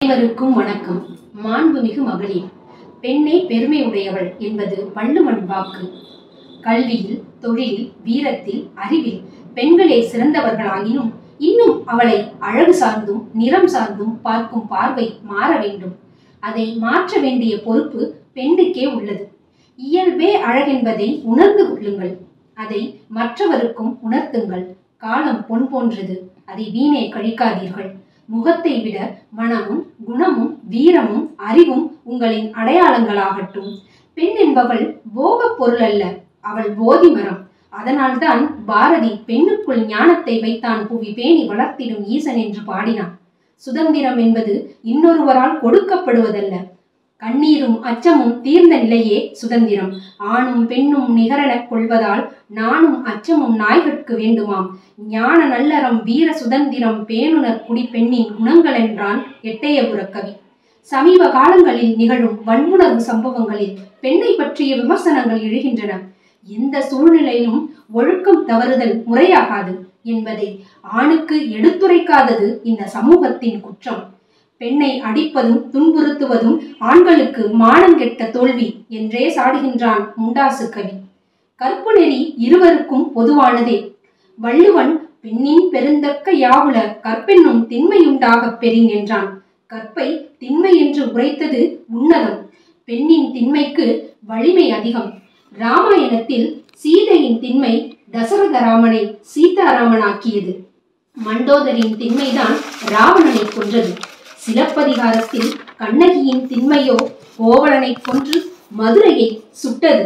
அனைவருக்கும் வணக்கம் மாண்புமிகு மகளிர் பெண்ணே பெருமை உடையவள் என்பது வள்ளுவன் வாக்கு கல்வியில் தொழிலில் வீரத்தில் அறிவில் பெண்களே சிறந்தவர்களாயினும் இன்னும் அவளை அழகு சார்ந்தும் நிறம் சார்ந்தும் பார்க்கும் பார்வை மாற வேண்டும் அதை மாற்ற வேண்டிய பொறுப்பு பெண்ணுக்கே உள்ளது இயல்பே அழகென்பதை உணர்ந்து கொள்ளுங்கள் அதை மற்றவருக்கும் உணர்த்துங்கள் காலம் பொன் போன்றது அதை வீணே கழிக்காதீர்கள் முகத்தை விட மனமும் குணமும் வீரமும் அறிவும் உங்களின் அடையாளங்களாகட்டும் பெண் என்பவள் போகப் பொருள் அல்ல அவள் போதி மரம் அதனால்தான் பாரதி பெண்ணுக்குள் ஞானத்தை வைத்தான் புவி பேணி வளர்த்திடும் ஈசன் என்று பாடினான் சுதந்திரம் என்பது இன்னொருவரால் கொடுக்கப்படுவதல்ல கண்ணீரும் அச்சமும் தீர்ந்த நிலையே சுதந்திரம் ஆணும் பெண்ணும் நிகரெனக் கொள்வதால் நானும் அச்சமும் நாய்கட்கு வேண்டுமாம் ஞான நல்லறம் வீர சுதந்திரம் பேணுனர் குடி பெண்ணின் குணங்கள் என்றான் எட்டயபுர கவி சமீப காலங்களில் நிகழும் வன்புணர்வு சம்பவங்களில் பெண்ணை பற்றிய விமர்சனங்கள் எழுகின்றன எந்த சூழ்நிலையிலும் ஒழுக்கம் தவறுதல் முறையாகாது என்பதை ஆணுக்கு எடுத்துரைக்காதது இந்த சமூகத்தின் குற்றம் பெண்ணை அடிப்பதும் துன்புறுத்துவதும் ஆண்களுக்கு மானங்கெட்ட தோல்வி என்றே சாடுகின்றான் முண்டாசு கவி கற்பு நெறி இருவருக்கும் பொதுவானதே வள்ளுவன் பெண்ணின் பெருந்தக்க யாவுல கற்பென்னும் திண்மையுண்டாகப் பெறின் என்றான் கற்பை திண்மை என்று உரைத்தது உன்னதம் பெண்ணின் திண்மைக்கு வலிமை அதிகம் ராமாயணத்தில் சீதையின் திண்மை தசரத ராமனை சீதாராமனாக்கியது மண்டோதரின் திண்மைதான் ராவணனை கொன்றது சிலப்பதிகாரத்தில் கண்ணகியின் திண்மையோ கோவலனை கொன்று மதுரையை சுட்டது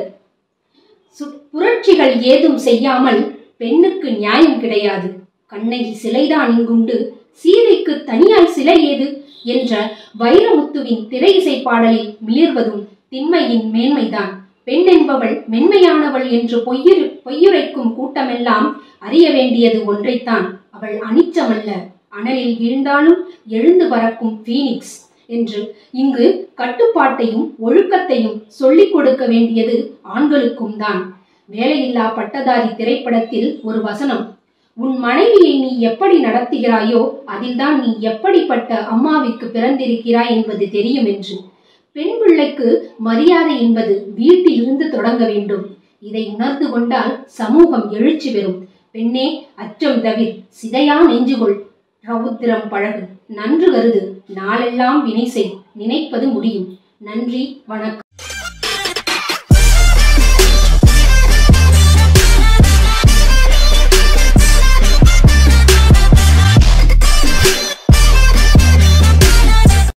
சு- புரட்சிகள் ஏதும் செய்யாமல் பெண்ணுக்கு நியாயம் கிடையாது கண்ணகி சிலைதான் இங்குண்டு சீதைக்கு தனியாய் சிலை ஏது என்ற வைரமுத்துவின் திரை இசை பாடலில் மிளிர்வதும் திண்மையின் மேன்மைதான் பெண் என்பவள் மென்மையானவள் என்று பொய்யுரு பொய்யுரைக்கும் கூட்டமெல்லாம் அறிய வேண்டியது ஒன்றைத்தான் அவள் அனிச்சமல்ல அனலில் வீழ்ந்தாலும் எழுந்து பறக்கும் பீனிக்ஸ் என்று இங்கு கட்டுப்பாட்டையும் ஒழுக்கத்தையும் சொல்லிக் கொடுக்க வேண்டியது ஆண்களுக்கும் தான் வேலையில்லா பட்டதாரி திரைப்படத்தில் ஒரு வசனம் உன் மனைவியை நீ எப்படி நடத்துகிறாயோ அதில்தான் நீ எப்படிப்பட்ட அம்மாவிற்கு பிறந்திருக்கிறாய் என்பது தெரியும் என்று பெண் பிள்ளைக்கு மரியாதை என்பது வீட்டிலிருந்து தொடங்க வேண்டும் இதை உணர்ந்து கொண்டால் சமூகம் எழுச்சி பெறும் பெண்ணே அச்சம் தவிர் சிதையா நெஞ்சுகொள் ரவுத்திரம் பழகு நன்று கருது நாளெல்லாம் வினை செய் நினைப்பது முடியும் நன்றி வணக்கம்